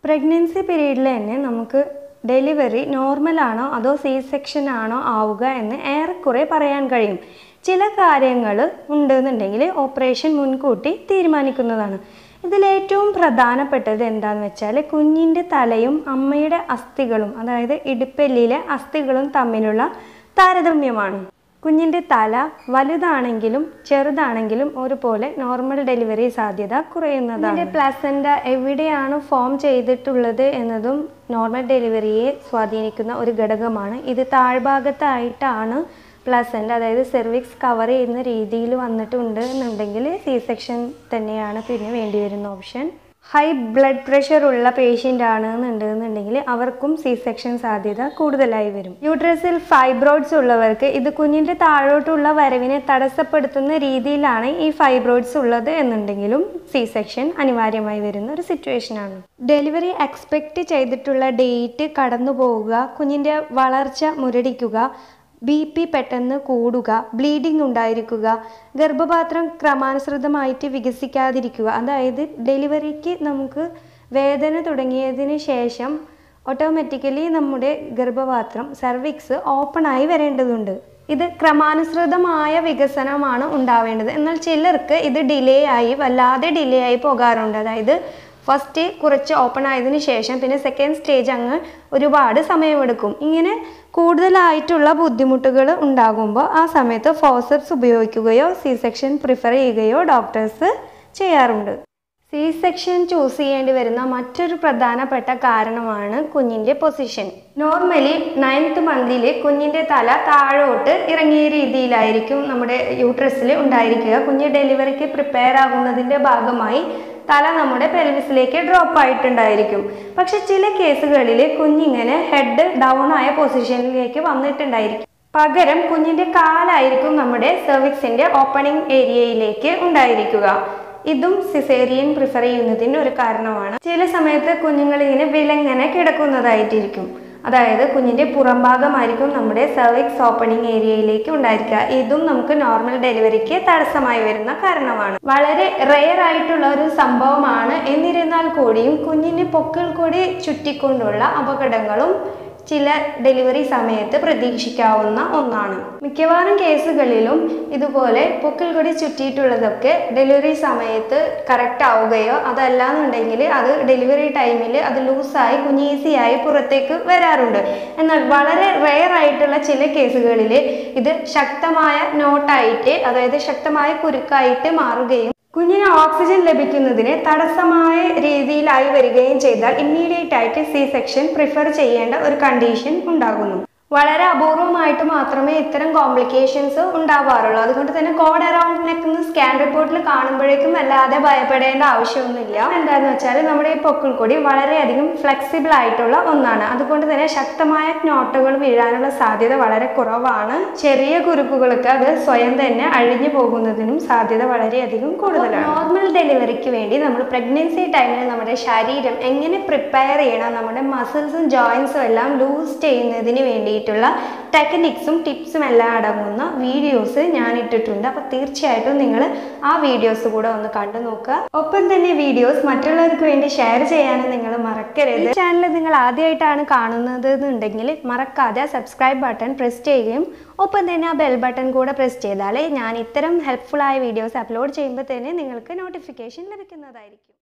pregnancy പീരീഡിൽ തന്നെ നമുക്ക് ഡെലിവറി നോർമലാണോ അതോ സി സെക്ഷൻ ആണോ ആവുക എന്ന് ഏറെക്കുറെ പറയാൻ കഴിയും ചില കാര്യങ്ങൾ ഉണ്ടെന്നുണ്ടെങ്കിൽ ഓപ്പറേഷൻ മുൻകൂട്ടി തീരുമാനിക്കുന്നതാണ് ഇതിലേറ്റവും പ്രധാനപ്പെട്ടത് എന്താണെന്ന് വെച്ചാൽ കുഞ്ഞിൻ്റെ തലയും അമ്മയുടെ അസ്ഥികളും അതായത് ഇടുപ്പെല്ലിലെ അസ്ഥികളും തമ്മിലുള്ള താരതമ്യമാണ് കുഞ്ഞിൻ്റെ തല വലുതാണെങ്കിലും ചെറുതാണെങ്കിലും ഒരുപോലെ നോർമൽ ഡെലിവറി സാധ്യത കുറയുന്നതാണ് പ്ലാസൻ്റ എവിടെയാണ് ഫോം ചെയ്തിട്ടുള്ളത് എന്നതും നോർമൽ ഡെലിവറിയെ സ്വാധീനിക്കുന്ന ഒരു ഘടകമാണ് ഇത് താഴ്ഭാഗത്തായിട്ടാണ് പ്ലസൻ്റ് അതായത് സെർവിക്സ് കവർ ചെയ്യുന്ന രീതിയിൽ വന്നിട്ടുണ്ട് എന്നുണ്ടെങ്കിൽ സി സെക്ഷൻ തന്നെയാണ് പിന്നെ വേണ്ടി വരുന്ന ഓപ്ഷൻ ഹൈ ബ്ലഡ് പ്രഷർ ഉള്ള പേഷ്യൻ്റ് ആണ് എന്നുണ്ടെന്നുണ്ടെങ്കിൽ അവർക്കും സി സെക്ഷൻ സാധ്യത കൂടുതലായി വരും യൂട്രസിൽ ഫൈബ്രോയിഡ്സ് ഉള്ളവർക്ക് ഇത് കുഞ്ഞിൻ്റെ താഴോട്ടുള്ള വരവിനെ തടസ്സപ്പെടുത്തുന്ന രീതിയിലാണ് ഈ ഫൈബ്രോയിഡ്സ് ഉള്ളത് എന്നുണ്ടെങ്കിലും സി സെക്ഷൻ അനിവാര്യമായി വരുന്ന ഒരു സിറ്റുവേഷനാണ് ഡെലിവറി എക്സ്പെക്റ്റ് ചെയ്തിട്ടുള്ള ഡേറ്റ് കടന്നു പോവുക കുഞ്ഞിൻ്റെ വളർച്ച മുരടിക്കുക ബി പി പെട്ടെന്ന് കൂടുക ബ്ലീഡിംഗ് ഉണ്ടായിരിക്കുക ഗർഭപാത്രം ക്രമാനുസൃതമായിട്ട് വികസിക്കാതിരിക്കുക അതായത് ഡെലിവറിക്ക് നമുക്ക് വേദന തുടങ്ങിയതിന് ശേഷം ഓട്ടോമാറ്റിക്കലി നമ്മുടെ ഗർഭപാത്രം സർവിക്സ് ഓപ്പണായി വരേണ്ടതുണ്ട് ഇത് ക്രമാനുസൃതമായ വികസനമാണ് ഉണ്ടാവേണ്ടത് എന്നാൽ ചിലർക്ക് ഇത് ഡിലേ ആയി വല്ലാതെ ഡിലേ ആയി പോകാറുണ്ട് അതായത് ഫസ്റ്റ് കുറച്ച് ഓപ്പൺ ആയതിനു ശേഷം പിന്നെ സെക്കൻഡ് സ്റ്റേജ് അങ്ങ് ഒരുപാട് സമയമെടുക്കും ഇങ്ങനെ കൂടുതലായിട്ടുള്ള ബുദ്ധിമുട്ടുകൾ ഉണ്ടാകുമ്പോൾ ആ സമയത്ത് ഫോസപ്സ് ഉപയോഗിക്കുകയോ സി സെക്ഷൻ പ്രിഫർ ചെയ്യുകയോ ഡോക്ടേഴ്സ് ചെയ്യാറുണ്ട് സി സെക്ഷൻ ചൂസ് ചെയ്യേണ്ടി വരുന്ന മറ്റൊരു പ്രധാനപ്പെട്ട കാരണമാണ് കുഞ്ഞിൻ്റെ പൊസിഷൻ നോർമലി നയൻത്ത് മന്തിൽ കുഞ്ഞിൻ്റെ തല താഴോട്ട് ഇറങ്ങിയ രീതിയിലായിരിക്കും നമ്മുടെ യൂട്രസിൽ ഉണ്ടായിരിക്കുക കുഞ്ഞ് ഡെലിവറിക്ക് പ്രിപ്പയർ ആകുന്നതിൻ്റെ ഭാഗമായി തല നമ്മുടെ പെൽവിസിലേക്ക് ഡ്രോപ്പ് ആയിട്ടുണ്ടായിരിക്കും പക്ഷെ ചില കേസുകളിൽ കുഞ്ഞിങ്ങനെ ഹെഡ് ഡൗൺ ആയ പൊസിഷനിലേക്ക് വന്നിട്ടുണ്ടായിരിക്കും പകരം കുഞ്ഞിന്റെ കാലായിരിക്കും നമ്മുടെ സെർവിക്സിന്റെ ഓപ്പണിംഗ് ഏരിയയിലേക്ക് ഉണ്ടായിരിക്കുക ഇതും സിസേറിയൻ പ്രിഫർ ചെയ്യുന്നതിന് ഒരു കാരണമാണ് ചില സമയത്ത് കുഞ്ഞുങ്ങൾ ഇങ്ങനെ വിലങ്ങനെ കിടക്കുന്നതായിട്ടിരിക്കും അതായത് കുഞ്ഞിന്റെ പുറംഭാഗമായിരിക്കും നമ്മുടെ സെർവിക്സ് ഓപ്പണിംഗ് ഏരിയയിലേക്ക് ഉണ്ടായിരിക്കുക ഇതും നമുക്ക് നോർമൽ ഡെലിവറിക്ക് തടസ്സമായി വരുന്ന കാരണമാണ് വളരെ റെയർ ആയിട്ടുള്ള ഒരു സംഭവമാണ് എന്നിരുന്നാൽ കൂടിയും കുഞ്ഞിന് പൊക്കിൾ കൂടി ചുറ്റിക്കൊണ്ടുള്ള അപകടങ്ങളും ചില ഡെലിവറി സമയത്ത് പ്രതീക്ഷിക്കാവുന്ന ഒന്നാണ് മിക്കവാറും കേസുകളിലും ഇതുപോലെ പൊക്കിൾ കൊടി ചുറ്റിയിട്ടുള്ളതൊക്കെ ഡെലിവറി സമയത്ത് കറക്റ്റ് ആവുകയോ അതല്ലാന്നുണ്ടെങ്കിൽ അത് ഡെലിവറി ടൈമിൽ അത് ലൂസായി കുഞ്ഞ് ഈസിയായി പുറത്തേക്ക് വരാറുണ്ട് എന്നാൽ വളരെ റെയർ ആയിട്ടുള്ള ചില കേസുകളിൽ ഇത് ശക്തമായ നോട്ടായിട്ട് അതായത് ശക്തമായ കുരുക്കായിട്ട് മാറുകയും കുഞ്ഞിന് ഓക്സിജൻ ലഭിക്കുന്നതിന് തടസ്സമായ രീതിയിലായി വരികയും ചെയ്താൽ ഇമ്മീഡിയറ്റ് ആയിട്ട് സി സെക്ഷൻ പ്രിഫർ ചെയ്യേണ്ട ഒരു കണ്ടീഷൻ ഉണ്ടാകുന്നു വളരെ അപൂർവമായിട്ട് മാത്രമേ ഇത്തരം കോംപ്ലിക്കേഷൻസ് ഉണ്ടാവാറുള്ളൂ അതുകൊണ്ട് തന്നെ കോഡ് അറൗണ്ട് നെക്ക് സ്കാൻ റിപ്പോർട്ടിൽ കാണുമ്പോഴേക്കും വല്ലാതെ ഭയപ്പെടേണ്ട ആവശ്യമൊന്നുമില്ല എന്താണെന്ന് വെച്ചാൽ നമ്മുടെ ഈ പൊക്കിൾ കൊടി വളരെയധികം ഫ്ലെക്സിബിൾ ആയിട്ടുള്ള ഒന്നാണ് അതുകൊണ്ട് തന്നെ ശക്തമായ നോട്ടുകൾ വീഴാനുള്ള സാധ്യത വളരെ കുറവാണ് ചെറിയ കുരുക്കുകളൊക്കെ അത് സ്വയം തന്നെ അഴിഞ്ഞു പോകുന്നതിനും സാധ്യത വളരെയധികം കൂടുതലാണ് നോർമൽ ഡെലിവറിക്ക് വേണ്ടി നമ്മൾ പ്രഗ്നൻസി ടൈമിൽ നമ്മുടെ ശരീരം എങ്ങനെ പ്രിപ്പയർ ചെയ്യണം നമ്മുടെ മസിൽസും ജോയിൻസും എല്ലാം ലൂസ് ചെയ്യുന്നതിന് വേണ്ടിയിട്ടുള്ള ടെക്നിക്സും ടിപ്സും എല്ലാം അടങ്ങുന്ന വീഡിയോസ് ഞാൻ ഇട്ടിട്ടുണ്ട് അപ്പോൾ തീർച്ചയായിട്ടും നിങ്ങൾ ആ വീഡിയോസ് കൂടെ ഒന്ന് കണ്ടു നോക്കുക ഒപ്പം തന്നെ വീഡിയോസ് മറ്റുള്ളവർക്ക് വേണ്ടി ഷെയർ ചെയ്യാനും നിങ്ങൾ മറക്കരുത് ചാനൽ നിങ്ങൾ ആദ്യമായിട്ടാണ് കാണുന്നത് എന്നുണ്ടെങ്കിൽ മറക്കാതെ സബ്സ്ക്രൈബ് ബട്ടൺ പ്രസ് ചെയ്യുകയും ഒപ്പം തന്നെ ആ ബെൽ ബട്ടൺ കൂടെ പ്രസ് ചെയ്താലേ ഞാൻ ഇത്തരം ഹെൽപ്ഫുൾ ആയ വീഡിയോസ് അപ്ലോഡ് ചെയ്യുമ്പോൾ തന്നെ നിങ്ങൾക്ക് നോട്ടിഫിക്കേഷൻ ലഭിക്കുന്നതായിരിക്കും